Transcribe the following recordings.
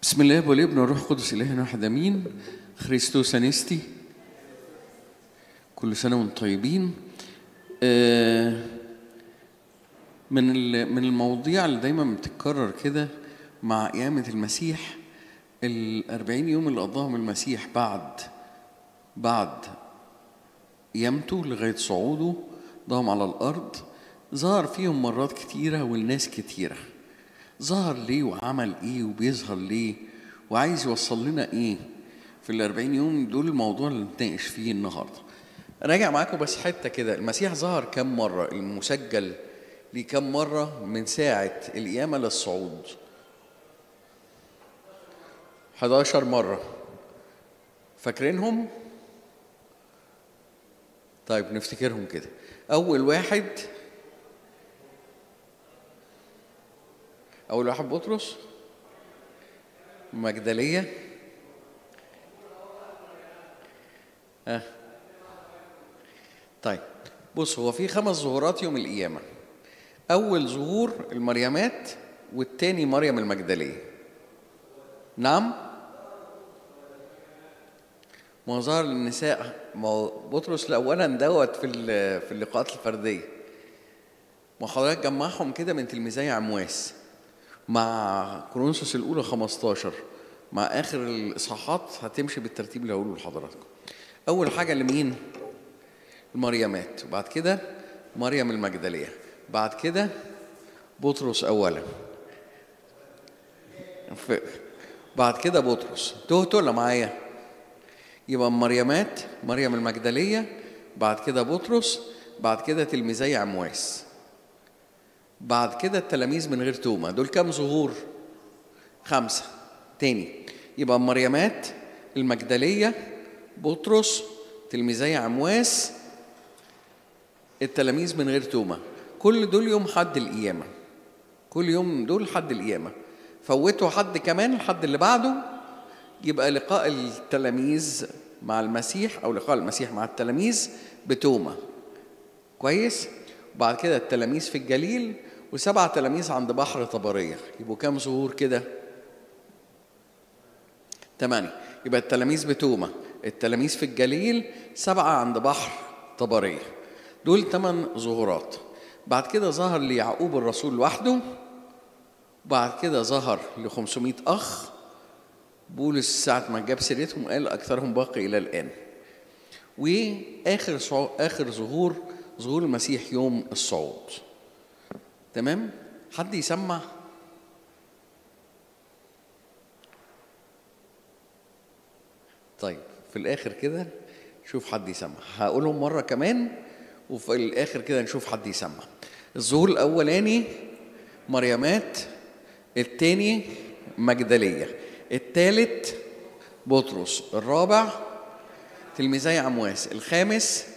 بسم الله والابن والروح القدس إلهنا واحد امين خريستوس انستي كل سنه وانتم طيبين آه، من ال- من المواضيع اللي دايما بتتكرر كده مع قيامه المسيح الأربعين يوم اللي قضاهم المسيح بعد بعد قيامته لغايه صعوده ضاهم على الارض ظهر فيهم مرات كتيره والناس كتيره ظهر ليه وعمل ايه وبيظهر ليه وعايز يوصل لنا ايه في الأربعين يوم دول الموضوع اللي نتناقش فيه النهارده راجع معاكم بس حته كده المسيح ظهر كم مره المسجل ليه كم مره من ساعه القيامه للصعود 11 مره فاكرينهم طيب نفتكرهم كده اول واحد أول واحد بطرس مجدلية ها طيب بص هو في خمس ظهورات يوم القيامة أول ظهور المريمات والتاني مريم المجدلية نعم ما هو ظهر للنساء ما هو بطرس أولا دوت في ال- في اللقاءات الفردية ما حضرتك جمعهم كده من تلميذي عمواس مع كورنثوس الأولى 15 مع آخر الإصحاحات هتمشي بالترتيب اللي هقوله لحضراتكم. أول حاجة لمين؟ المريمات وبعد كده مريم المجدلية بعد كده بطرس أولا ف- بعد كده بطرس تهت ولا معايا؟ يبقى مريمات مريم المجدلية بعد كده بطرس بعد كده تلميذي عمواس بعد كده التلاميذ من غير تومة دول كام ظهور خمسة تاني يبقى مريمات المجدلية بطرس تلميذي عمواس التلاميذ من غير تومة كل دول يوم حد القيامة كل يوم دول حد القيامة فوتوا حد كمان الحد اللي بعده يبقى لقاء التلاميذ مع المسيح أو لقاء المسيح مع التلاميذ بتومة كويس وبعد كده التلاميذ في الجليل وسبع تلاميذ عند بحر طبرية يبقوا كام ظهور كده تمانية يبقى التلاميذ بتومة التلاميذ في الجليل سبعة عند بحر طبرية دول ثمان ظهورات بعد كده ظهر ليعقوب الرسول لوحده بعد كده ظهر ل 500 أخ بولس ساعة ما جاب سيرتهم قال أكثرهم باقي إلى الآن واخر صعو... اخر ظهور ظهور المسيح يوم الصعود تمام حد يسمع طيب في الاخر كده شوف حد يسمع هقولهم مره كمان وفي الاخر كده نشوف حد يسمع الظهور الاولاني مريمات التاني مجدليه التالت بطرس الرابع تلميذي عمواس الخامس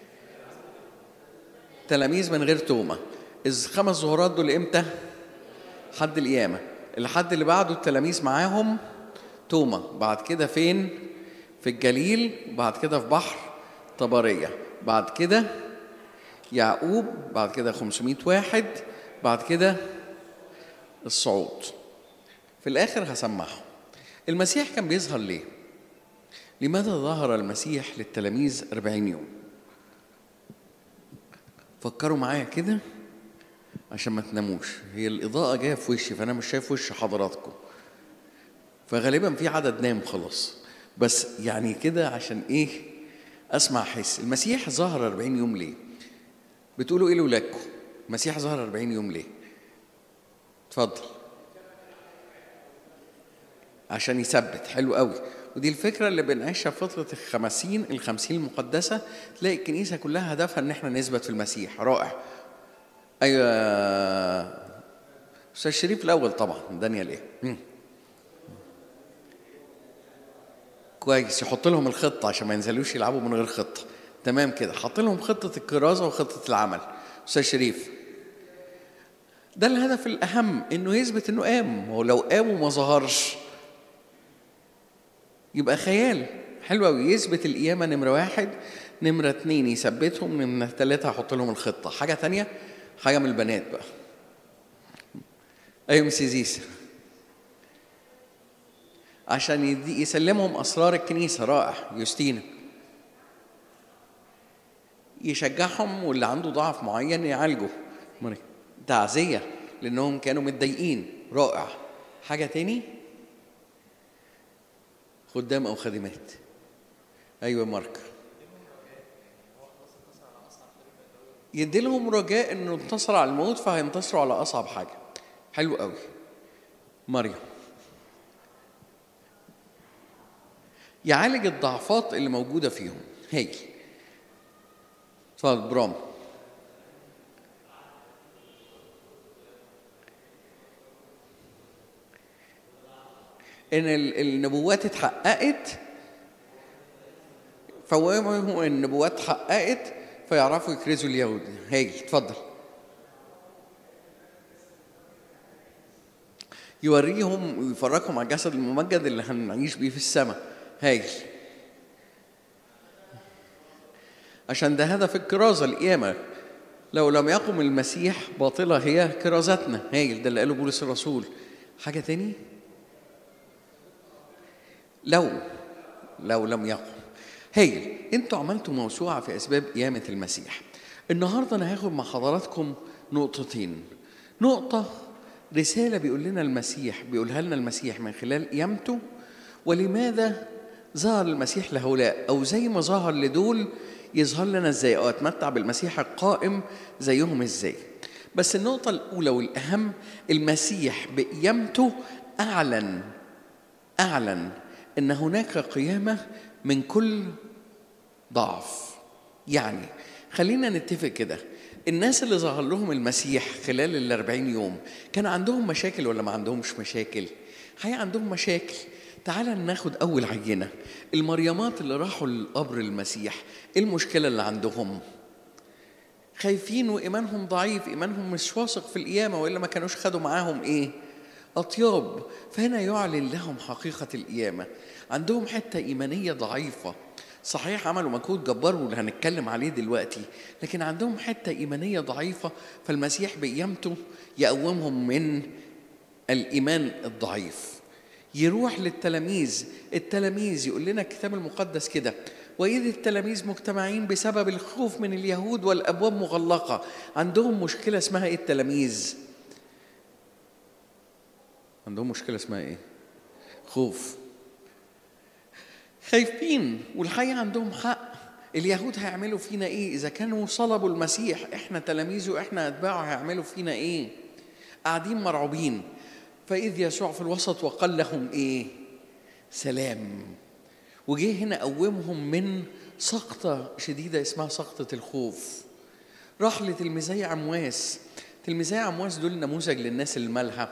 تلاميذ من غير تومة الخمس ظهورات دول امتى حد القيامة الحد اللي بعده التلاميذ معاهم تومة بعد كده فين في الجليل بعد كده في بحر طبرية بعد كده يعقوب بعد كده 500 واحد بعد كده الصعود في الآخر هسمعهم المسيح كان بيظهر ليه لماذا ظهر المسيح للتلاميذ أربعين يوم فكروا معايا كده عشان ما تناموش هي الإضاءة جاية في وشي فأنا مش شايف وش حضراتكم فغالبا في عدد نام خلاص بس يعني كده عشان إيه أسمع حس المسيح ظهر أربعين يوم ليه بتقولوا إيه لولادكم المسيح ظهر أربعين يوم ليه اتفضل عشان يثبت حلو قوي ودي الفكرة اللي بنعيشها في فترة الخمسين الخمسين المقدسة تلاقي الكنيسة كلها هدفها إن إحنا نثبت في المسيح رائع أيوة أستاذ شريف الأول طبعا دانيال إيه مم. كويس يحط لهم الخطة عشان ما ينزلوش يلعبوا من غير خطة تمام كده حط لهم خطة الكرازة وخطة العمل أستاذ شريف ده الهدف الأهم إنه يثبت إنه قام ولو قام وما ظهرش يبقى خيال حلو قوي يثبت القيامة نمرة واحد نمرة اتنين يثبتهم نمرة تلاتة هحط لهم الخطة حاجة تانية حاجة من البنات بقى أيوة مس زيزة عشان يدي يسلمهم اسرار الكنيسه رائع يوستينا يشجعهم واللي عنده ضعف معين يعالجه مريم. تعزيه لانهم كانوا متضايقين رائع حاجه تاني خدام او خادمات ايوه مارك يدي لهم رجاء انه انتصر على الموت فهينتصروا على اصعب حاجه حلو قوي مريم يعالج الضعفات اللي موجوده فيهم هايل اتفضل برام ان ال- النبوات اتحققت فوهموا ان النبوات اتحققت فيعرفوا يكرزوا اليهود هايل اتفضل يوريهم ويفرجهم على الجسد الممجد اللي هنعيش بيه في السماء هايل عشان ده هدف الكرازة القيامة لو لم يقم المسيح باطلة هي كرازتنا هايل ده اللي قاله بولس الرسول حاجة تاني لو لو لم يقم هايل انتوا عملتوا موسوعة في أسباب قيامة المسيح النهاردة أنا هاخد مع حضراتكم نقطتين نقطة رسالة بيقول لنا المسيح بيقولها لنا المسيح من خلال قيامته ولماذا ظهر المسيح لهؤلاء أو زي ما ظهر لدول يظهر لنا ازاي أو أتمتع بالمسيح القائم زيهم ازاي بس النقطة الأولى والأهم المسيح بقيامته أعلن أعلن أن هناك قيامة من كل ضعف يعني خلينا نتفق كده الناس اللي ظهر لهم المسيح خلال الأربعين يوم كان عندهم مشاكل ولا ما عندهمش مشاكل حقيقة عندهم مشاكل تعال ناخد أول عينة المريمات اللي راحوا لقبر المسيح إيه المشكلة اللي عندهم خايفين وإيمانهم ضعيف إيمانهم مش واثق في القيامة وإلا ما كانوش خدوا معاهم إيه أطياب فهنا يعلن لهم حقيقة القيامة عندهم حتة إيمانية ضعيفة صحيح عملوا مجهود جبار واللي هنتكلم عليه دلوقتي لكن عندهم حتة إيمانية ضعيفة فالمسيح بقيامته يقومهم من الإيمان الضعيف يروح للتلاميذ التلاميذ يقول لنا الكتاب المقدس كده وإذ التلاميذ مجتمعين بسبب الخوف من اليهود والأبواب مغلقة عندهم مشكلة اسمها إيه التلاميذ عندهم مشكلة اسمها إيه خوف خايفين والحقيقة عندهم حق اليهود هيعملوا فينا ايه اذا كانوا صلبوا المسيح احنا تلاميذه احنا اتباعه هيعملوا فينا ايه قاعدين مرعوبين فاذ يسوع في الوسط وقال لهم ايه سلام وجه هنا قومهم من سقطة شديدة اسمها سقطة الخوف راح لتلميذي عمواس تلميذي عمواس دول نموذج للناس اللي مالها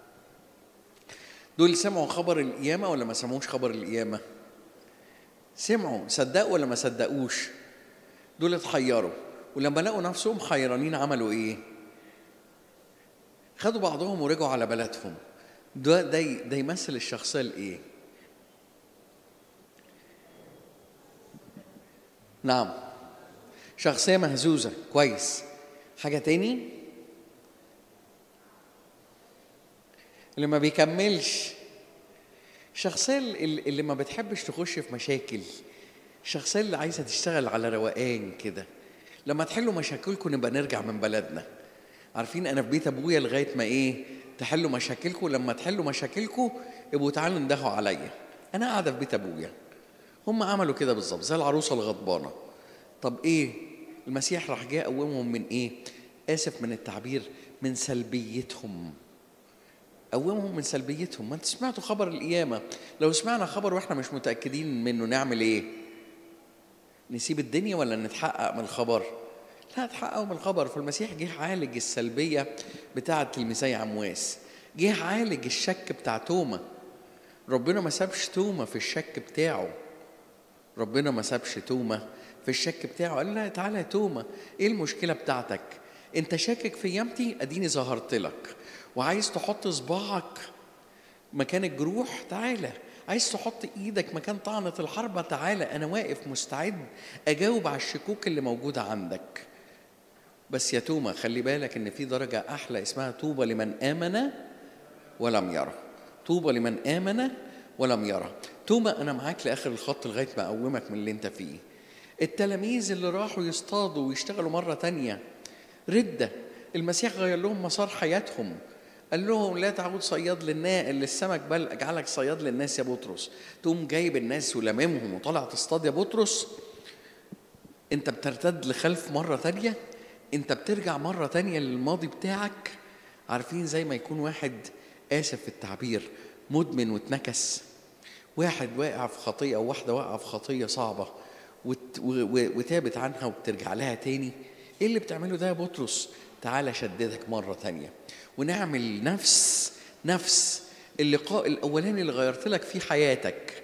دول سمعوا خبر القيامة ولا ما سمعوش خبر القيامة؟ سمعوا صدقوا ولا ما صدقوش دول اتحيروا ولما لقوا نفسهم حيرانين عملوا ايه خدوا بعضهم ورجعوا على بلدهم ده ده ده يمثل الشخصيه الايه نعم شخصيه مهزوزه كويس حاجه تاني اللي ما بيكملش الشخصية اللي اللي ما بتحبش تخش في مشاكل الشخصية اللي عايزة تشتغل على روقان كده لما تحلوا مشاكلكم نبقى نرجع من بلدنا عارفين أنا في بيت أبويا لغاية ما إيه تحلوا مشاكلكم لما تحلوا مشاكلكم يبقوا تعالوا اندهوا عليا أنا قاعدة في بيت أبويا هم عملوا كده بالظبط زي العروسة الغضبانة طب إيه المسيح راح جاي قومهم من إيه آسف من التعبير من سلبيتهم قومهم من سلبيتهم ما انت سمعتوا خبر القيامه لو سمعنا خبر واحنا مش متاكدين منه نعمل ايه نسيب الدنيا ولا نتحقق من الخبر لا تحققوا من الخبر فالمسيح جه عالج السلبيه بتاعه تلميذي عمواس جه عالج الشك بتاع توما ربنا ما سابش توما في الشك بتاعه ربنا ما سابش توما في الشك بتاعه قال لا تعالى يا توما ايه المشكله بتاعتك انت شاكك في قيامتي اديني ظهرت لك وعايز تحط صباعك مكان الجروح تعالى عايز تحط ايدك مكان طعنة الحربة تعالى انا واقف مستعد اجاوب على الشكوك اللي موجودة عندك بس يا توما خلي بالك ان في درجة احلى اسمها طوبى لمن امن ولم يرى طوبى لمن امن ولم يرى توما انا معاك لاخر الخط لغايه ما اقومك من اللي انت فيه التلاميذ اللي راحوا يصطادوا ويشتغلوا مره تانية رده المسيح غير لهم مسار حياتهم قال لهم لا تعود صياد للناس للسمك بل اجعلك صياد للناس يا بطرس تقوم جايب الناس ولممهم وطالع تصطاد يا بطرس انت بترتد لخلف مره تانية انت بترجع مره تانية للماضي بتاعك عارفين زي ما يكون واحد اسف في التعبير مدمن واتنكس واحد واقع في خطيه او واحده واقعه في خطيه صعبه وت- و- و- وتابت عنها وبترجع لها تاني ايه اللي بتعمله ده يا بطرس تعالى شددك مره تانية ونعمل نفس نفس اللقاء الاولاني اللي غيرت لك فيه حياتك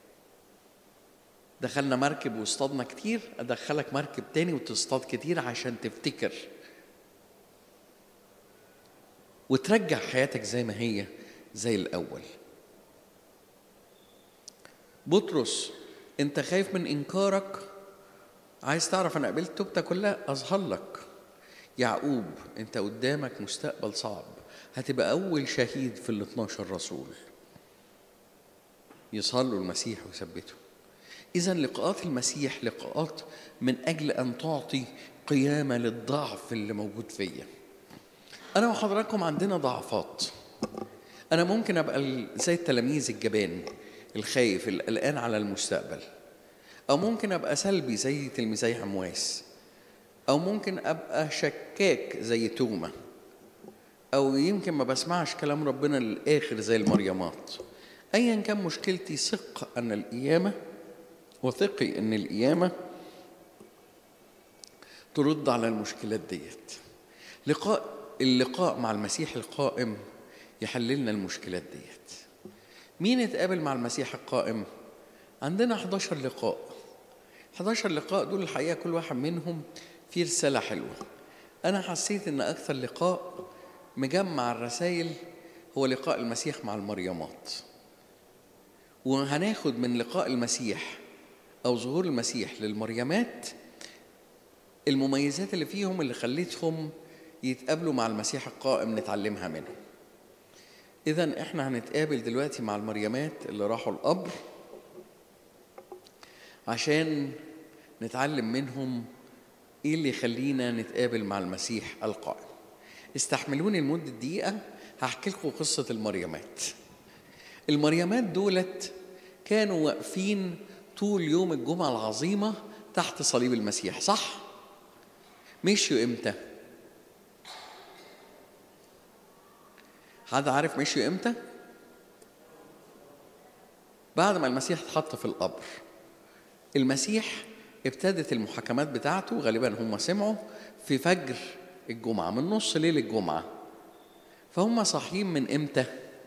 دخلنا مركب واصطادنا كتير ادخلك مركب تاني وتصطاد كتير عشان تفتكر وترجع حياتك زي ما هي زي الاول بطرس انت خايف من انكارك عايز تعرف انا قبلت توبتك ولا لا اظهر لك يعقوب انت قدامك مستقبل صعب هتبقى اول شهيد في ال 12 رسول يظهر له المسيح ويثبته اذا لقاءات المسيح لقاءات من اجل ان تعطي قيامه للضعف اللي موجود فيا انا وحضراتكم عندنا ضعفات انا ممكن ابقى ال- زي التلاميذ الجبان الخايف القلقان على المستقبل او ممكن ابقى سلبي زي تلميذي عمواس او ممكن ابقى شكاك زي توما او يمكن ما بسمعش كلام ربنا للاخر زي المريمات ايا كان مشكلتي ثق ان القيامه وثقي ان القيامه ترد على المشكلات ديت لقاء اللقاء مع المسيح القائم يحل لنا المشكلات ديت مين اتقابل مع المسيح القائم عندنا 11 لقاء 11 لقاء دول الحقيقه كل واحد منهم فيه رساله حلوه انا حسيت ان اكثر لقاء مجمع الرسائل هو لقاء المسيح مع المريمات وهناخد من لقاء المسيح او ظهور المسيح للمريمات المميزات اللي فيهم اللي خلتهم يتقابلوا مع المسيح القائم نتعلمها منه اذا احنا هنتقابل دلوقتي مع المريمات اللي راحوا القبر عشان نتعلم منهم ايه اللي يخلينا نتقابل مع المسيح القائم استحملوني لمدة دقيقة هحكي لكم قصة المريمات المريمات دولت كانوا واقفين طول يوم الجمعة العظيمة تحت صليب المسيح صح؟ مشيوا امتى؟ حد عارف مشيوا امتى؟ بعد ما المسيح اتحط في القبر المسيح ابتدت المحاكمات بتاعته غالبا هم سمعوا في فجر الجمعة من نص ليل الجمعة فهم صاحيين من امتى؟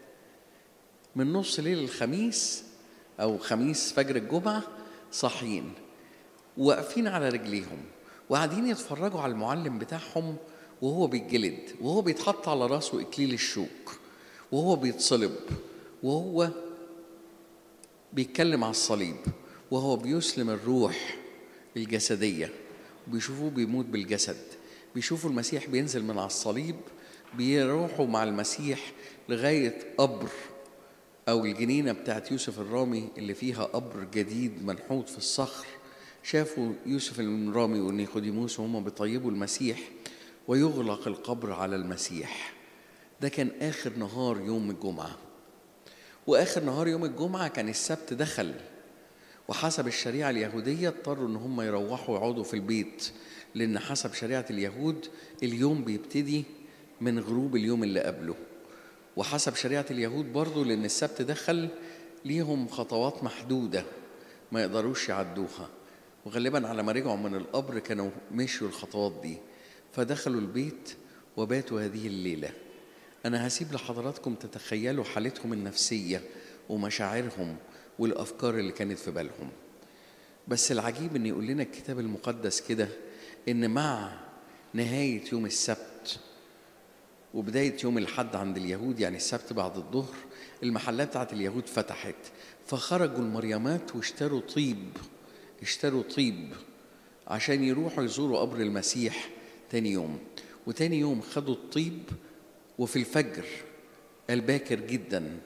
من نص ليل الخميس أو خميس فجر الجمعة صاحيين واقفين على رجليهم وقاعدين يتفرجوا على المعلم بتاعهم وهو بيتجلد وهو بيتحط على راسه إكليل الشوك وهو بيتصلب وهو بيتكلم على الصليب وهو بيسلم الروح الجسدية وبيشوفوه بيموت بالجسد بيشوفوا المسيح بينزل من على الصليب بيروحوا مع المسيح لغاية قبر أو الجنينة بتاعت يوسف الرامي اللي فيها قبر جديد منحوت في الصخر شافوا يوسف الرامي ونيقوديموس وهم بيطيبوا المسيح ويغلق القبر على المسيح ده كان آخر نهار يوم الجمعة وآخر نهار يوم الجمعة كان السبت دخل وحسب الشريعة اليهودية اضطروا إن هم يروحوا يقعدوا في البيت لأن حسب شريعة اليهود اليوم بيبتدي من غروب اليوم اللي قبله وحسب شريعة اليهود برضو لأن السبت دخل ليهم خطوات محدودة ما يقدروش يعدوها وغالبا على ما رجعوا من القبر كانوا مشوا الخطوات دي فدخلوا البيت وباتوا هذه الليلة أنا هسيب لحضراتكم تتخيلوا حالتهم النفسية ومشاعرهم والأفكار اللي كانت في بالهم بس العجيب إن يقول لنا الكتاب المقدس كده إن مع نهاية يوم السبت وبداية يوم الحد عند اليهود يعني السبت بعد الظهر المحلات بتاعت اليهود فتحت فخرجوا المريمات واشتروا طيب اشتروا طيب عشان يروحوا يزوروا قبر المسيح تاني يوم وتاني يوم خدوا الطيب وفي الفجر الباكر جدا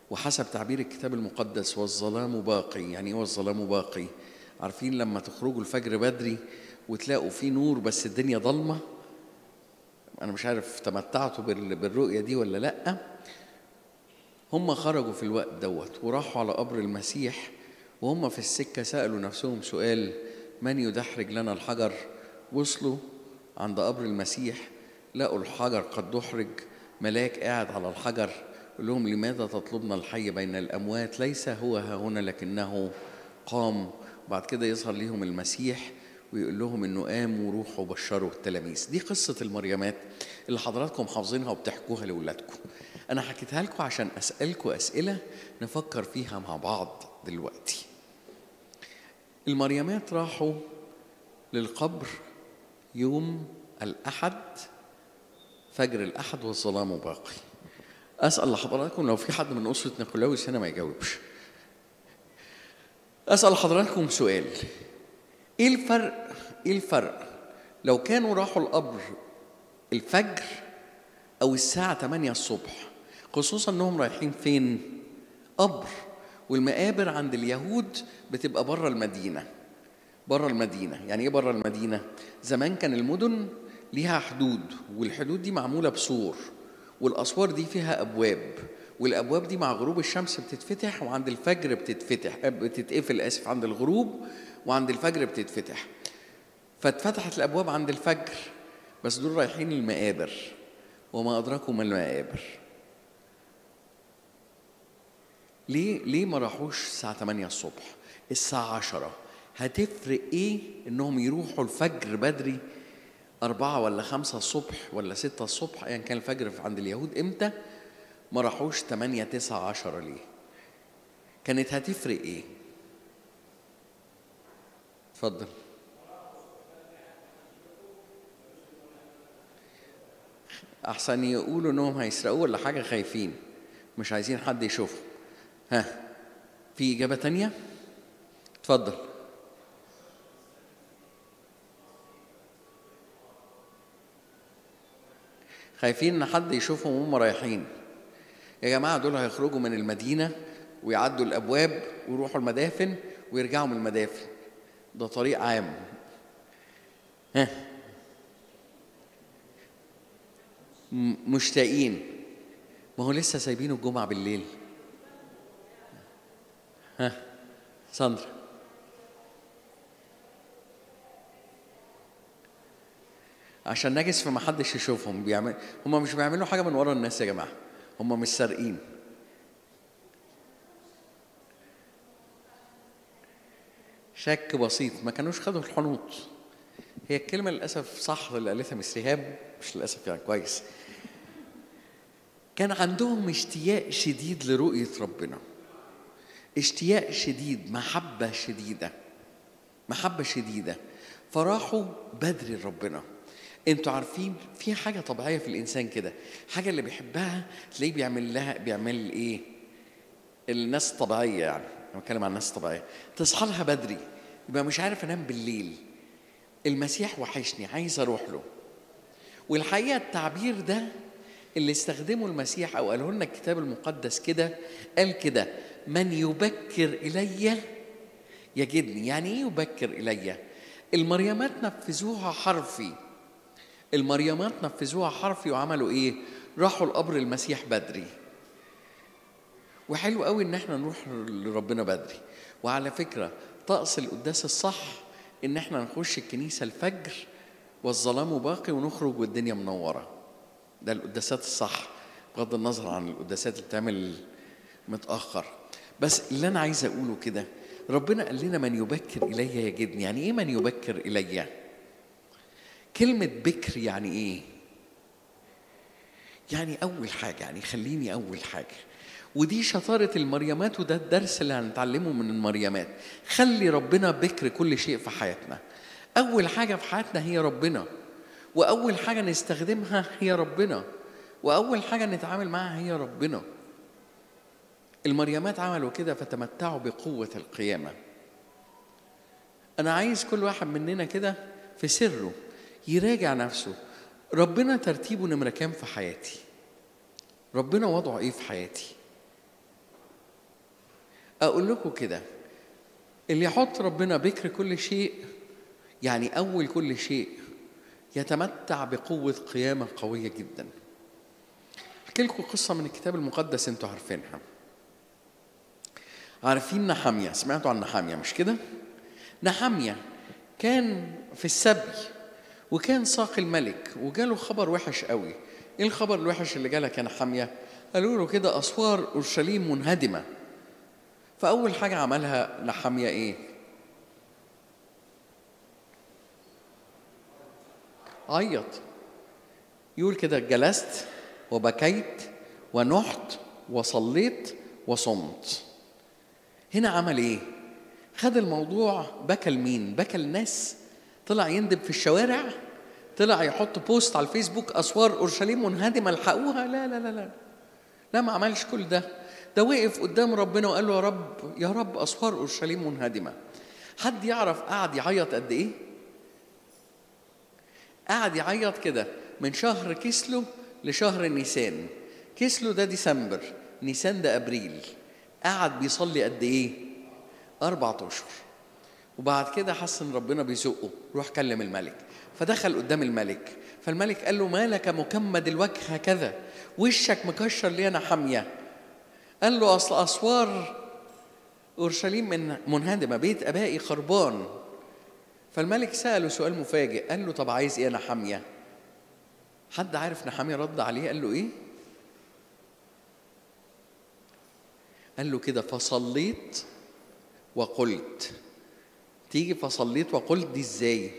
وحسب تعبير الكتاب المقدس والظلام باقي يعني ايه والظلام باقي عارفين لما تخرجوا الفجر بدري وتلاقوا في نور بس الدنيا ضلمه انا مش عارف تمتعتوا بال- بالرؤيه دي ولا لا هم خرجوا في الوقت دوت وراحوا على قبر المسيح وهم في السكه سالوا نفسهم سؤال من يدحرج لنا الحجر وصلوا عند قبر المسيح لقوا الحجر قد دحرج ملاك قاعد على الحجر يقول لهم لماذا تطلبنا الحي بين الاموات ليس هو ها هنا لكنه قام بعد كده يظهر ليهم المسيح ويقول لهم انه قاموا وروحوا بشروا التلاميذ دي قصه المريمات اللي حضراتكم حافظينها وبتحكوها لاولادكم انا حكيتها لكم عشان اسالكم اسئله نفكر فيها مع بعض دلوقتي المريمات راحوا للقبر يوم الاحد فجر الاحد والظلام باقي اسال لحضراتكم لو في حد من اسره نيقولاوس هنا ما يجاوبش اسال حضراتكم سؤال ايه الفرق ايه الفرق لو كانوا راحوا القبر الفجر او الساعه 8 الصبح خصوصا انهم رايحين فين قبر والمقابر عند اليهود بتبقى بره المدينه بره المدينه يعني ايه بره المدينه زمان كان المدن ليها حدود والحدود دي معموله بسور والاسوار دي فيها ابواب والابواب دي مع غروب الشمس بتتفتح وعند الفجر بتتفتح بتتقفل اسف عند الغروب وعند الفجر بتتفتح فاتفتحت الابواب عند الفجر بس دول رايحين المقابر وما ادراكم ما المقابر ليه ليه ما راحوش الساعه 8 الصبح الساعه 10 هتفرق ايه انهم يروحوا الفجر بدري أربعة ولا خمسة الصبح ولا ستة الصبح أيا كان الفجر عند اليهود إمتى ما راحوش تمانية تسعة عشرة ليه كانت هتفرق إيه اتفضل أحسن يقولوا إنهم هيسرقوه ولا حاجة خايفين مش عايزين حد يشوفهم ها في إجابة تانية اتفضل خايفين ان حد يشوفهم وهم رايحين يا جماعه دول هيخرجوا من المدينه ويعدوا الابواب ويروحوا المدافن ويرجعوا من المدافن ده طريق عام ها م- مشتاقين ما هو لسه سايبينه الجمعه بالليل ها ساندرا عشان نجس فما حدش يشوفهم بيعمل هم مش بيعملوا حاجه من ورا الناس يا جماعه هم مش سارقين شك بسيط ما كانوش خدوا الحنوط هي الكلمه للاسف صح اللي قالتها مس ريهاب مش للاسف يعني كويس كان عندهم اشتياق شديد لرؤيه ربنا اشتياق شديد محبه شديده محبه شديده فراحوا بدري لربنا انتوا عارفين في حاجه طبيعيه في الانسان كده حاجه اللي بيحبها تلاقيه بيعمل لها بيعمل ايه الناس الطبيعيه يعني انا بتكلم عن الناس الطبيعيه تصحى لها بدري يبقى مش عارف انام بالليل المسيح وحشني عايز اروح له والحقيقه التعبير ده اللي استخدمه المسيح او قاله لنا الكتاب المقدس كده قال كده من يبكر الي يجدني يعني ايه يبكر الي المريمات نفذوها حرفي المريمات نفذوها حرفي وعملوا ايه راحوا القبر المسيح بدري وحلو قوي ان احنا نروح لربنا بدري وعلى فكره طقس القداس الصح ان احنا نخش الكنيسه الفجر والظلام باقي ونخرج والدنيا منوره ده القداسات الصح بغض النظر عن القداسات اللي بتعمل متاخر بس اللي انا عايز اقوله كده ربنا قال لنا من يبكر الي يجدني يعني ايه من يبكر الي كلمه بكر يعني ايه يعني اول حاجه يعني خليني اول حاجه ودي شطارة المريمات وده الدرس اللي هنتعلمه من المريمات خلي ربنا بكر كل شيء في حياتنا أول حاجة في حياتنا هي ربنا وأول حاجة نستخدمها هي ربنا وأول حاجة نتعامل معها هي ربنا المريمات عملوا كده فتمتعوا بقوة القيامة أنا عايز كل واحد مننا كده في سره يراجع نفسه ربنا ترتيبه نمرة كام في حياتي ربنا وضعه ايه في حياتي اقول لكم كده اللي يحط ربنا بكر كل شيء يعني اول كل شيء يتمتع بقوه قيامه قويه جدا احكي لكم قصه من الكتاب المقدس انتوا عارفينها عارفين نحاميه سمعتوا عن نحاميه مش كده نحاميه كان في السبي وكان ساق الملك وجاله خبر وحش قوي ايه الخبر الوحش اللي جالك يا نحاميه قالوا له كده اسوار اورشليم منهدمه فاول حاجه عملها نحاميه ايه عيط يقول كده جلست وبكيت ونحت وصليت وصمت هنا عمل ايه خد الموضوع بكى لمين بكى الناس طلع يندب في الشوارع طلع يحط بوست على الفيسبوك اسوار اورشليم منهدمه الحقوها لا لا لا لا لا ما عملش كل ده ده وقف قدام ربنا وقال له يا رب يا رب اسوار اورشليم منهدمه حد يعرف قعد يعيط قد ايه قعد يعيط كده من شهر كيسلو لشهر نيسان كيسلو ده ديسمبر نيسان ده ابريل قعد بيصلي قد ايه اربعة اشهر وبعد كده حس ان ربنا بيزقه روح كلم الملك فدخل قدام الملك فالملك قال له مالك مكمد الوجه هكذا وشك مكشر ليه انا حاميه قال له اصل اسوار اورشليم من منهدمه بيت ابائي خربان فالملك ساله سؤال مفاجئ قال له طب عايز ايه انا حاميه حد عارف نحاميه رد عليه قال له ايه قال له كده فصليت وقلت تيجي فصليت وقلت دي ازاي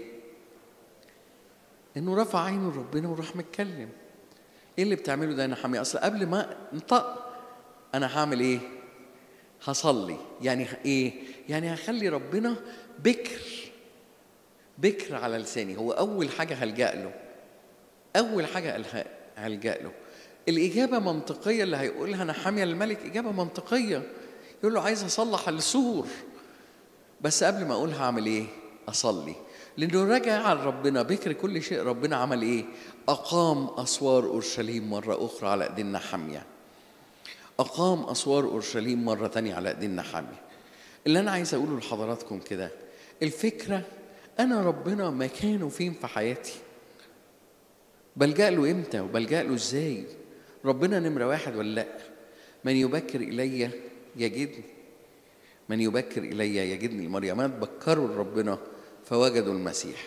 انه رفع عينه لربنا وراح متكلم ايه اللي بتعمله ده يا نحاميه اصل قبل ما انطق انا هعمل ايه هصلي يعني ايه يعني هخلي ربنا بكر بكر على لساني هو اول حاجه هلجا له اول حاجه هلجا له الاجابه منطقيه اللي هيقولها نحاميه للملك اجابه منطقيه يقول له عايز اصلح السور بس قبل ما اقول هعمل ايه اصلي لانه رجع على ربنا بكر كل شيء ربنا عمل ايه اقام اسوار اورشليم مره اخرى على ايدين نحاميه اقام اسوار اورشليم مره تانية على ايدين نحاميه اللي انا عايز اقوله لحضراتكم كده الفكره انا ربنا مكانه فين في حياتي بلجأ له امتى وبلجأ له ازاي ربنا نمره واحد ولا لا من يبكر الي يجدني من يبكر الي يجدني المريمات بكروا ربنا فوجدوا المسيح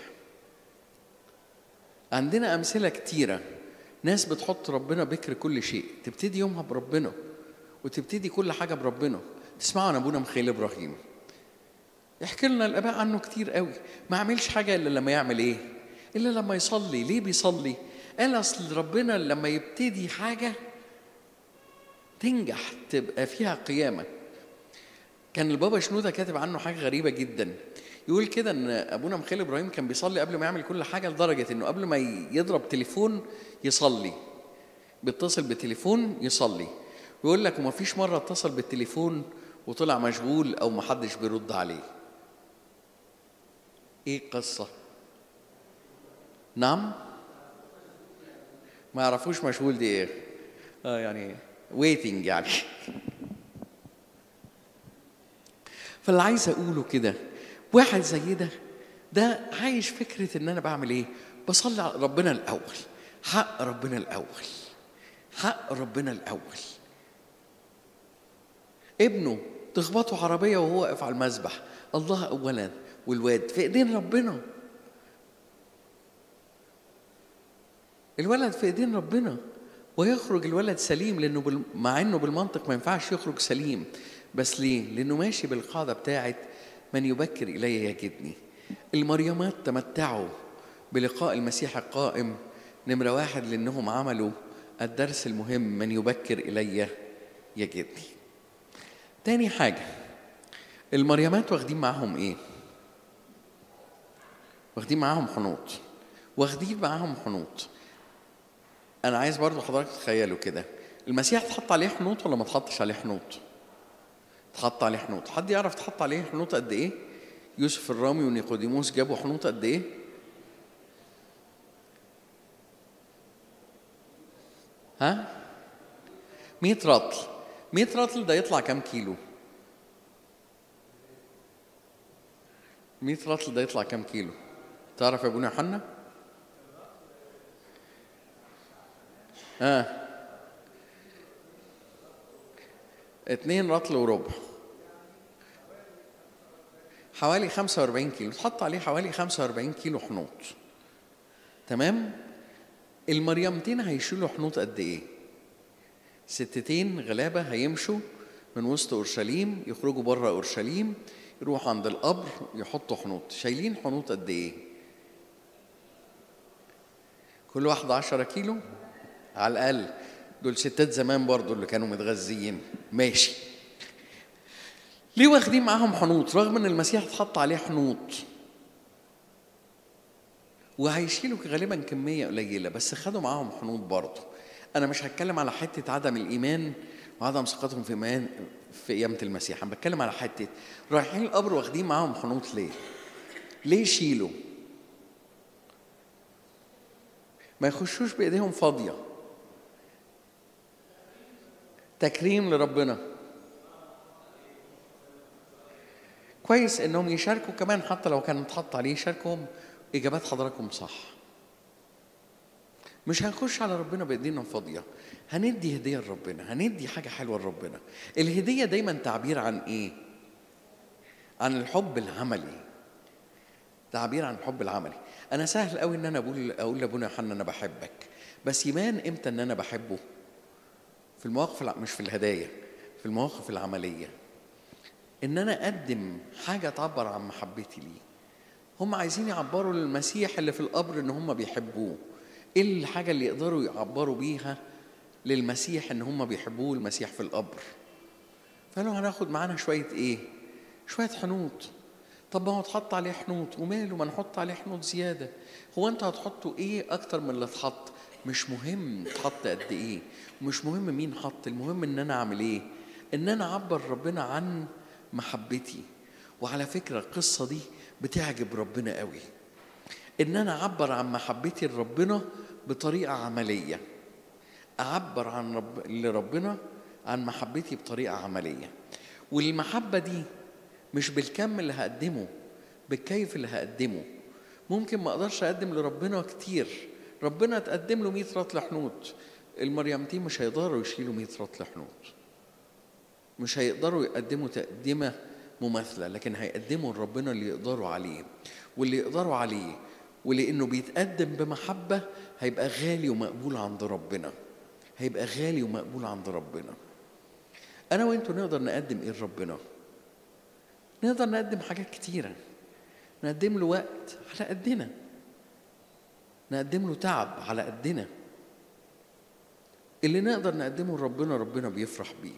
عندنا امثله كتيره ناس بتحط ربنا بكر كل شيء تبتدي يومها بربنا وتبتدي كل حاجه بربنا تسمعوا عن ابونا مخيل ابراهيم يحكي لنا الاباء عنه كتير قوي ما عملش حاجه الا لما يعمل ايه الا لما يصلي ليه بيصلي قال اصل ربنا لما يبتدي حاجه تنجح تبقى فيها قيامه كان البابا شنوده كاتب عنه حاجه غريبه جدا يقول كده ان ابونا مخيل ابراهيم كان بيصلي قبل ما يعمل كل حاجه لدرجه انه قبل ما يضرب تليفون يصلي بيتصل بالتليفون يصلي ويقول لك وما فيش مره اتصل بالتليفون وطلع مشغول او ما حدش بيرد عليه ايه القصه نعم ما يعرفوش مشغول دي ايه اه يعني ويتنج يعني فاللي عايز اقوله كده واحد زي ده ده عايش فكره ان انا بعمل ايه بصلي على ربنا الاول حق ربنا الاول حق ربنا الاول ابنه تخبطه عربيه وهو واقف على المذبح الله اولا والواد في ايدين ربنا الولد في ايدين ربنا ويخرج الولد سليم لانه بال... مع انه بالمنطق ما ينفعش يخرج سليم بس ليه؟ لانه ماشي بالقاعده بتاعت من يبكر الي يجدني. المريمات تمتعوا بلقاء المسيح القائم نمره واحد لانهم عملوا الدرس المهم من يبكر الي يجدني. تاني حاجه المريمات واخدين معاهم ايه؟ واخدين معاهم حنوط واخدين معاهم حنوط انا عايز برضو حضرتك تتخيلوا كده المسيح اتحط عليه حنوط ولا ما اتحطش عليه حنوط اتحط عليه حنوط حد يعرف اتحط عليه حنوط قد ايه يوسف الرامي ونيقوديموس جابوا حنوط قد ايه ها 100 رطل 100 رطل ده يطلع كام كيلو 100 رطل ده يطلع كام كيلو تعرف يا ابونا يوحنا اه اتنين رطل وربع حوالي 45 كيلو تحط عليه حوالي 45 كيلو حنوط تمام المريمتين هيشيلوا حنوط قد ايه ستتين غلابة هيمشوا من وسط أورشليم يخرجوا بره أورشليم يروحوا عند القبر يحطوا حنوط شايلين حنوط قد ايه كل واحد عشرة كيلو على الأقل دول ستات زمان برضو اللي كانوا متغذيين ماشي ليه واخدين معاهم حنوط رغم ان المسيح اتحط عليه حنوط وهيشيلوا غالبا كميه قليله بس خدوا معاهم حنوط برضه انا مش هتكلم على حته عدم الايمان وعدم ثقتهم في ايمان في قيامه المسيح انا بتكلم على حته رايحين القبر واخدين معاهم حنوط ليه ليه يشيلوا ما يخشوش بايديهم فاضيه تكريم لربنا كويس انهم يشاركوا كمان حتى لو كان اتحط عليه يشاركهم اجابات حضراتكم صح مش هنخش على ربنا بايدينا فاضيه هندي هديه لربنا هندي حاجه حلوه لربنا الهديه دايما تعبير عن ايه عن الحب العملي تعبير عن الحب العملي انا سهل قوي ان انا اقول اقول لابونا يوحنا انا بحبك بس يبان امتى ان انا بحبه في المواقف الع- مش في الهدايا في المواقف العمليه ان انا اقدم حاجه تعبر عن محبتي ليه هم عايزين يعبروا للمسيح اللي في القبر ان هم بيحبوه ايه الحاجه اللي يقدروا يعبروا بيها للمسيح ان هم بيحبوه المسيح في القبر فقالوا هناخد معانا شويه ايه شويه حنوط طب ما هو اتحط عليه حنوط وماله ما نحط عليه حنوط زياده هو انتوا هتحطوا ايه اكتر من اللي اتحط مش مهم اتحط قد ايه ومش مهم مين حط المهم ان انا اعمل ايه ان انا اعبر ربنا عن محبتي وعلى فكره القصه دي بتعجب ربنا قوي ان انا اعبر عن محبتي لربنا بطريقه عمليه اعبر عن رب... لربنا عن محبتي بطريقه عمليه والمحبه دي مش بالكم اللي هقدمه بالكيف اللي هقدمه ممكن ما اقدرش اقدم لربنا كتير ربنا تقدم له 100 رطل حنوط المريمتين مش هيقدروا يشيلوا 100 رطل حنوط مش هيقدروا يقدموا تقدمه مماثله لكن هيقدموا لربنا اللي يقدروا عليه واللي يقدروا عليه ولانه بيتقدم بمحبه هيبقى غالي ومقبول عند ربنا هيبقى غالي ومقبول عند ربنا انا وانتوا نقدر نقدم ايه لربنا نقدر نقدم حاجات كتيره نقدم له وقت على قدنا نقدم له تعب على قدنا اللي نقدر نقدمه لربنا ربنا بيفرح بيه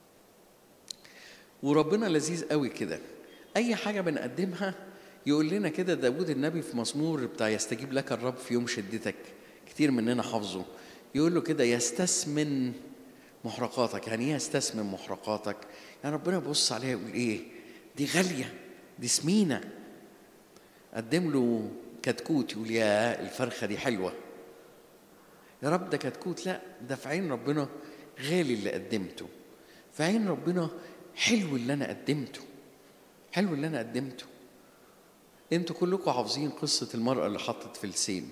وربنا لذيذ قوي كده اي حاجه بنقدمها يقول لنا كده داود النبي في مزمور بتاع يستجيب لك الرب في يوم شدتك كتير مننا حافظه يقول له كده يستثمن محرقاتك يعني ايه يستثمن محرقاتك يعني ربنا يبص عليها يقول ايه دي غاليه دي سمينه قدم له كتكوت يقول يا الفرخه دي حلوه يا رب ده كتكوت لا ده في عين ربنا غالي اللي قدمته في عين ربنا حلو اللي انا قدمته حلو اللي انا قدمته انتوا كلكم حافظين قصه المراه اللي حطت فلسين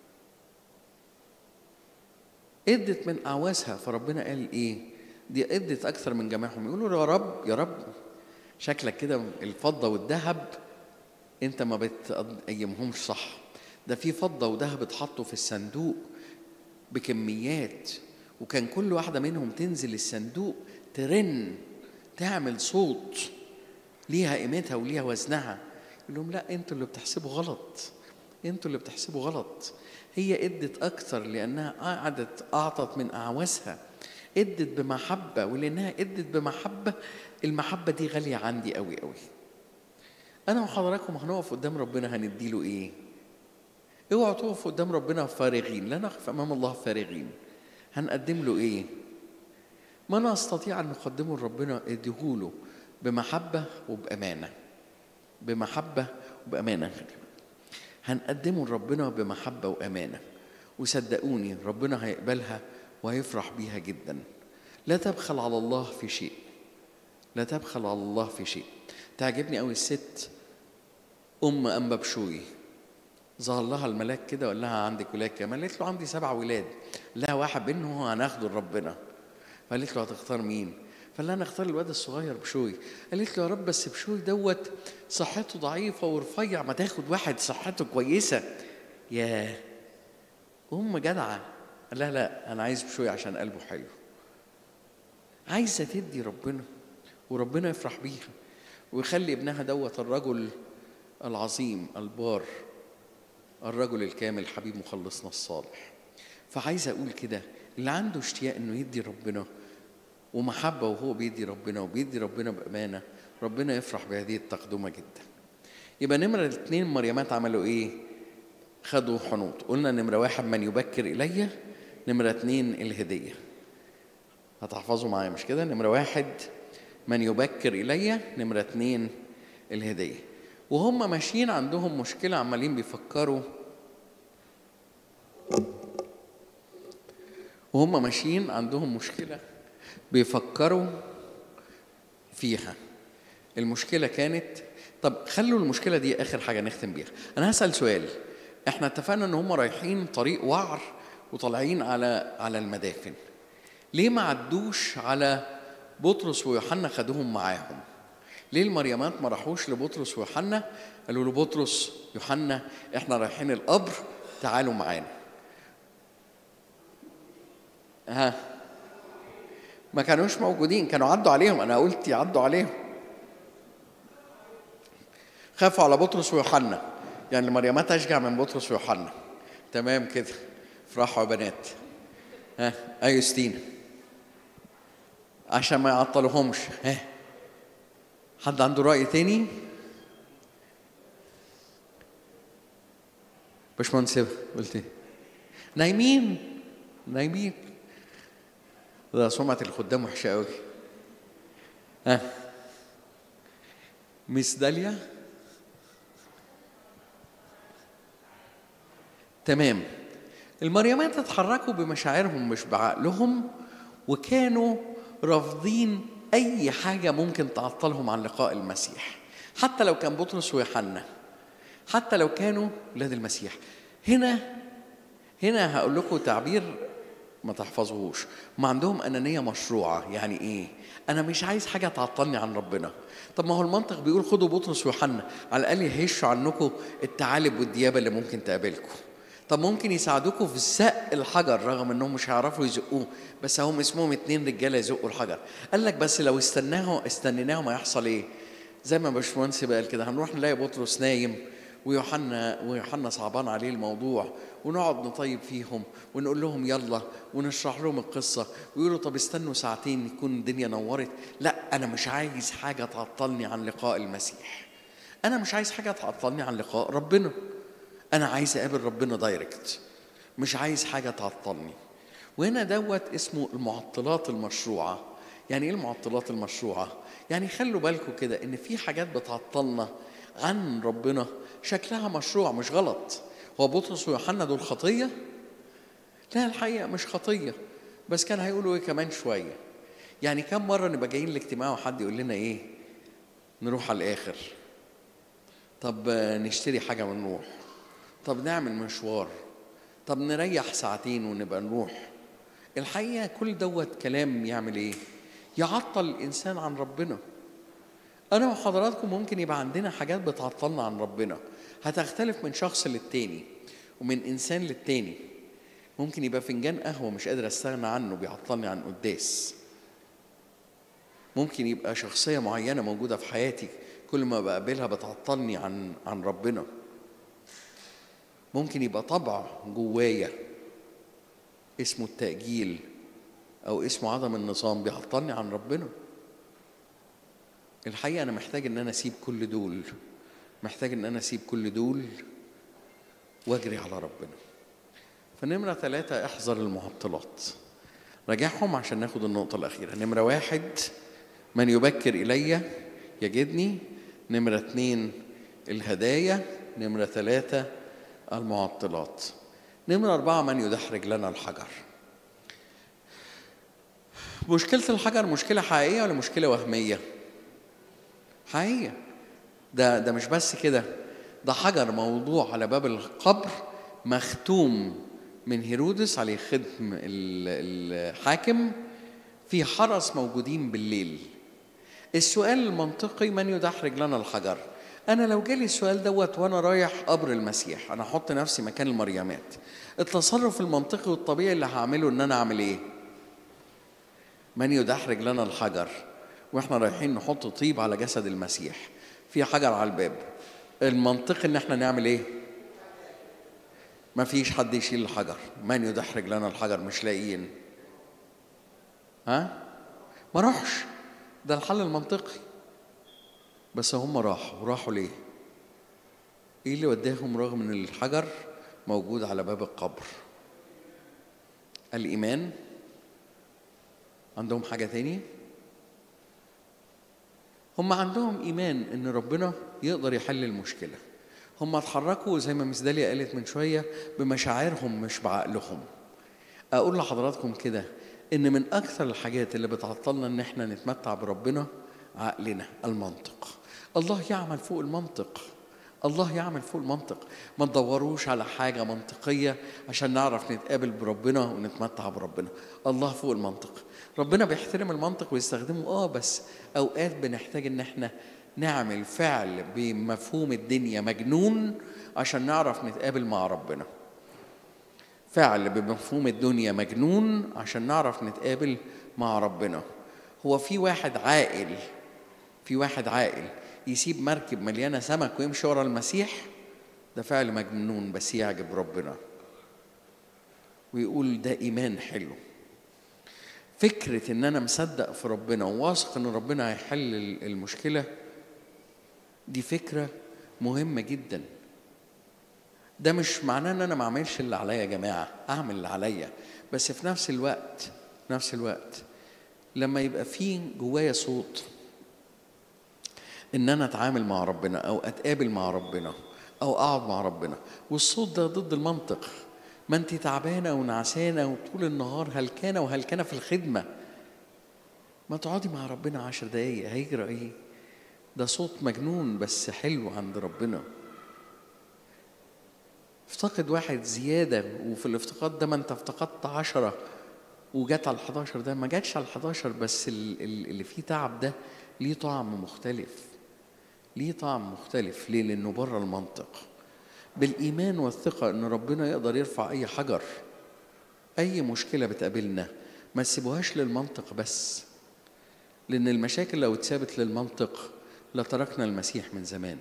ادت من اعواسها فربنا قال ايه دي ادت اكثر من جميعهم يقولوا يا رب يا رب شكلك كده الفضه والذهب انت ما بتقيمهمش صح ده في فضه وذهب اتحطوا في الصندوق بكميات وكان كل واحده منهم تنزل الصندوق ترن تعمل صوت ليها قيمتها وليها وزنها يقول لهم لا انتوا اللي بتحسبوا غلط انتوا اللي بتحسبوا غلط هي ادت اكتر لانها قعدت اعطت من اعواسها ادت بمحبه ولانها ادت بمحبه المحبه دي غاليه عندي قوي قوي انا وحضراتكم هنقف قدام ربنا هنديله ايه اوعوا تقفوا قدام ربنا فارغين لا نقف امام الله فارغين هنقدم له ايه ما نستطيع ان نقدمه لربنا اديهوله بمحبه وبامانه بمحبه وبامانه هنقدمه لربنا بمحبه وامانه وصدقوني ربنا هيقبلها وهيفرح بيها جدا لا تبخل على الله في شيء لا تبخل على الله في شيء تعجبني قوي الست ام انبا بشوي ظهر لها الملاك كده وقال لها عندك ولاد كام قالت له عندي سبع ولاد لا واحد منهم هناخده لربنا فقالت له هتختار مين فقال لها انا اختار الواد الصغير بشوي قالت له يا رب بس بشوي دوت صحته ضعيفه ورفيع ما تاخد واحد صحته كويسه ياه ام جدعه قال لها لا انا عايز بشوي عشان قلبه حلو عايزه تدي ربنا وربنا يفرح بيها ويخلي ابنها دوت الرجل العظيم البار الرجل الكامل حبيب مخلصنا الصالح فعايز اقول كده اللي عنده اشتياق انه يدي ربنا ومحبة وهو بيدي ربنا وبيدي ربنا بأمانة ربنا يفرح بهذه التقدمة جدا يبقى نمرة الاثنين مريمات عملوا ايه خدوا حنوط قلنا نمرة واحد من يبكر إلي نمرة اثنين الهدية هتحفظوا معايا مش كده نمرة واحد من يبكر إلي نمرة اثنين الهدية وهم ماشيين عندهم مشكلة عمالين بيفكروا وهم ماشيين عندهم مشكلة بيفكروا فيها المشكلة كانت طب خلوا المشكلة دي آخر حاجة نختم بيها أنا هسأل سؤال احنا اتفقنا ان هم رايحين طريق وعر وطالعين على على المدافن ليه ما عدوش على بطرس ويوحنا خدوهم معاهم ليه المريمات ما راحوش لبطرس ويوحنا قالوا له بطرس يوحنا احنا رايحين القبر تعالوا معانا ها ما كانوش موجودين كانوا عدوا عليهم انا قلت يعدوا عليهم خافوا على بطرس ويوحنا يعني المريمات اشجع من بطرس ويوحنا تمام كده افرحوا يا بنات ها ايوه ستينا عشان ما يعطلوهمش ها حد عنده رأي تاني؟ باشمهندس قلت ايه؟ نايمين نايمين ده سمعة الخدام وحشة قوي ها ميس داليا تمام المريمات اتحركوا بمشاعرهم مش بعقلهم وكانوا رافضين اي حاجه ممكن تعطلهم عن لقاء المسيح حتى لو كان بطرس ويوحنا حتى لو كانوا ولاد المسيح هنا هنا هقول لكم تعبير ما تحفظوهوش ما عندهم انانيه مشروعه يعني ايه انا مش عايز حاجه تعطلني عن ربنا طب ما هو المنطق بيقول خدوا بطرس ويوحنا على الاقل يهشوا عنكم التعالب والديابه اللي ممكن تقابلكم طب ممكن يساعدوكم في زق الحجر رغم انهم مش هيعرفوا يزقوه بس هم اسمهم اتنين رجاله يزقوا الحجر قال لك بس لو استناه استنيناهم هيحصل ايه زي ما باشمهندس قال كده هنروح نلاقي بطرس نايم ويوحنا ويوحنا صعبان عليه الموضوع ونقعد نطيب فيهم ونقول لهم يلا ونشرح لهم القصه ويقولوا طب استنوا ساعتين يكون الدنيا نورت لا انا مش عايز حاجه تعطلني عن لقاء المسيح انا مش عايز حاجه تعطلني عن لقاء ربنا انا عايز اقابل ربنا دايركت مش عايز حاجه تعطلني وهنا دوت اسمه المعطلات المشروعه يعني ايه المعطلات المشروعه يعني خلوا بالكم كده ان في حاجات بتعطلنا عن ربنا شكلها مشروع مش غلط هو بطرس ويوحنا دول خطيه لا الحقيقه مش خطيه بس كان هيقولوا ايه كمان شويه يعني كم مره نبقى جايين الاجتماع وحد يقول لنا ايه نروح على الاخر طب نشتري حاجه ونروح طب نعمل مشوار طب نريح ساعتين ونبقى نروح الحقيقه كل دوت كلام يعمل ايه يعطل الانسان عن ربنا انا وحضراتكم ممكن يبقى عندنا حاجات بتعطلنا عن ربنا هتختلف من شخص للتاني ومن انسان للتاني ممكن يبقى فنجان قهوه مش قادر استغنى عنه بيعطلني عن قداس ممكن يبقى شخصيه معينه موجوده في حياتي كل ما بقابلها بتعطلني عن عن ربنا ممكن يبقى طبع جوايا اسمه التأجيل أو اسمه عدم النظام بيعطلني عن ربنا الحقيقة أنا محتاج إن أنا أسيب كل دول محتاج إن أنا أسيب كل دول وأجري على ربنا فنمرة ثلاثة احذر المعطلات راجعهم عشان ناخد النقطة الأخيرة نمرة واحد من يبكر إلي يجدني نمرة اثنين الهدايا نمرة ثلاثة المعطلات نمرة أربعة من يدحرج لنا الحجر مشكلة الحجر مشكلة حقيقية ولا مشكلة وهمية؟ حقيقية ده ده مش بس كده ده حجر موضوع على باب القبر مختوم من هيرودس عليه ختم ال- الحاكم في حرس موجودين بالليل السؤال المنطقي من يدحرج لنا الحجر انا لو جالي السؤال دوت وانا رايح قبر المسيح انا احط نفسي مكان المريمات التصرف المنطقي والطبيعي اللي هعمله ان انا اعمل ايه من يدحرج لنا الحجر واحنا رايحين نحط طيب على جسد المسيح في حجر على الباب المنطقي ان احنا نعمل ايه ما فيش حد يشيل الحجر من يدحرج لنا الحجر مش لاقيين ها ما راحش ده الحل المنطقي بس هم راحوا راحوا ليه ايه اللي وداهم رغم ان الحجر موجود على باب القبر الايمان عندهم حاجه تاني هم عندهم ايمان ان ربنا يقدر يحل المشكله هم اتحركوا زي ما مس داليا قالت من شويه بمشاعرهم مش بعقلهم اقول لحضراتكم كده ان من اكثر الحاجات اللي بتعطلنا ان احنا نتمتع بربنا عقلنا المنطق الله يعمل فوق المنطق الله يعمل فوق المنطق ما تدوروش على حاجه منطقيه عشان نعرف نتقابل بربنا ونتمتع بربنا الله فوق المنطق ربنا بيحترم المنطق ويستخدمه اه بس اوقات بنحتاج ان احنا نعمل فعل بمفهوم الدنيا مجنون عشان نعرف نتقابل مع ربنا فعل بمفهوم الدنيا مجنون عشان نعرف نتقابل مع ربنا هو في واحد عاقل في واحد عاقل يسيب مركب مليانه سمك ويمشي ورا المسيح ده فعل مجنون بس يعجب ربنا ويقول ده ايمان حلو فكره ان انا مصدق في ربنا وواثق ان ربنا هيحل المشكله دي فكره مهمه جدا ده مش معناه ان انا ما اعملش اللي عليا يا جماعه اعمل اللي عليا بس في نفس الوقت نفس الوقت لما يبقى في جوايا صوت ان انا اتعامل مع ربنا او اتقابل مع ربنا او اقعد مع ربنا والصوت ده ضد المنطق ما انت تعبانه ونعسانه وطول النهار هلكانه وهلكانه في الخدمه ما تقعدي مع ربنا عشر دقايق هيجرى ايه ده صوت مجنون بس حلو عند ربنا افتقد واحد زيادة وفي الافتقاد ده ما انت افتقدت عشرة وجت على الحداشر ده ما جاتش على الحداشر بس ال- ال- اللي فيه تعب ده ليه طعم مختلف ليه طعم مختلف ليه لأنه بره المنطق بالإيمان والثقة إن ربنا يقدر يرفع أي حجر أي مشكلة بتقابلنا ما تسيبوهاش للمنطق بس لأن المشاكل لو اتسابت للمنطق لتركنا المسيح من زمان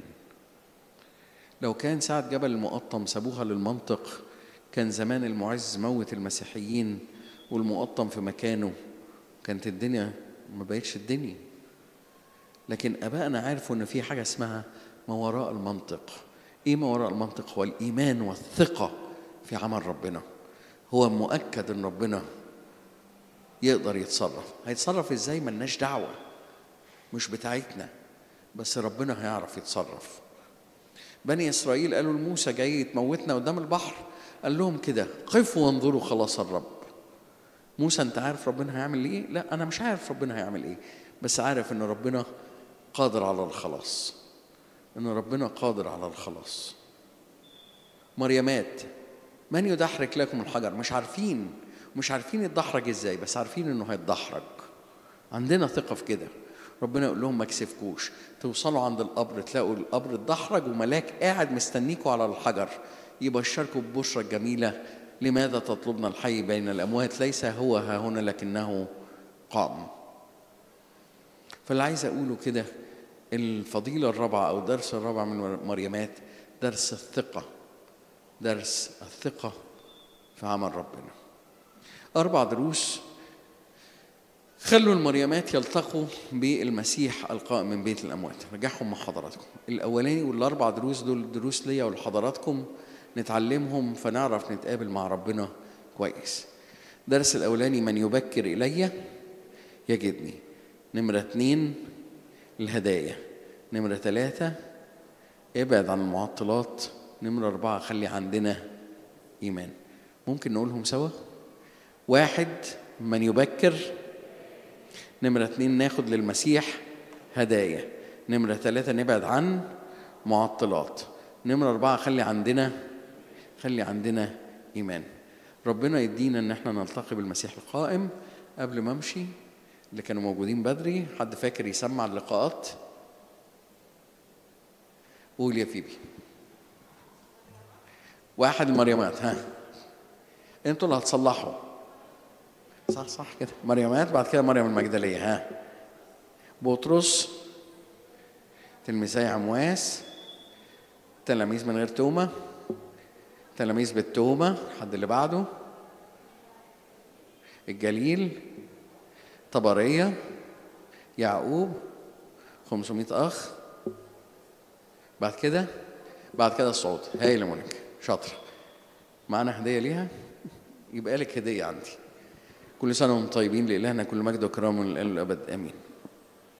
لو كان ساعة جبل المقطم سابوها للمنطق كان زمان المعز موت المسيحيين والمقطم في مكانه كانت الدنيا ما بقتش الدنيا لكن ابائنا عرفوا ان في حاجه اسمها ما وراء المنطق ايه ما وراء المنطق هو الايمان والثقه في عمل ربنا هو مؤكد ان ربنا يقدر يتصرف هيتصرف ازاي ملناش دعوه مش بتاعتنا بس ربنا هيعرف يتصرف بني اسرائيل قالوا لموسى جاي تموتنا قدام البحر قال لهم كده قفوا وانظروا خلاص الرب موسى انت عارف ربنا هيعمل ايه لا انا مش عارف ربنا هيعمل ايه بس عارف ان ربنا قادر على الخلاص ان ربنا قادر على الخلاص مريمات من يدحرج لكم الحجر مش عارفين مش عارفين يتدحرج ازاي بس عارفين انه هيتدحرج عندنا ثقه في كده ربنا يقول لهم ما كسفكوش توصلوا عند القبر تلاقوا القبر اتدحرج وملاك قاعد مستنيكوا على الحجر يبشركم ببشرى الجميله لماذا تطلبنا الحي بين الاموات ليس هو ها هنا لكنه قام فاللي عايز اقوله كده الفضيله الرابعه او الدرس الرابع من مريمات درس الثقه درس الثقه في عمل ربنا اربع دروس خلوا المريمات يلتقوا بالمسيح القائم من بيت الاموات رجعهم مع حضراتكم الاولاني والاربع دروس دول دروس ليا ولحضراتكم نتعلمهم فنعرف نتقابل مع ربنا كويس درس الاولاني من يبكر الي يجدني نمرة اتنين الهدايا نمرة ثلاثة ابعد عن المعطلات نمرة أربعة خلي عندنا إيمان ممكن نقولهم سوا واحد من يبكر نمرة اتنين ناخد للمسيح هدايا نمرة ثلاثة نبعد عن معطلات نمرة أربعة خلي عندنا خلي عندنا إيمان ربنا يدينا إن احنا نلتقي بالمسيح القائم قبل ما أمشي اللي كانوا موجودين بدري حد فاكر يسمع اللقاءات قول يا فيبي واحد المريمات ها انتوا اللي هتصلحوا صح صح كده مريمات بعد كده مريم المجدلية ها بطرس تلميذي عمواس تلاميذ من غير تومة تلاميذ بالتومة حد اللي بعده الجليل طبرية يعقوب 500 أخ بعد كده بعد كده الصعود هايل يا مونيك شاطر معانا هدية ليها يبقى لك هدية عندي كل سنة وانتم طيبين لإلهنا كل مجد وكرام من الآن والأبد آمين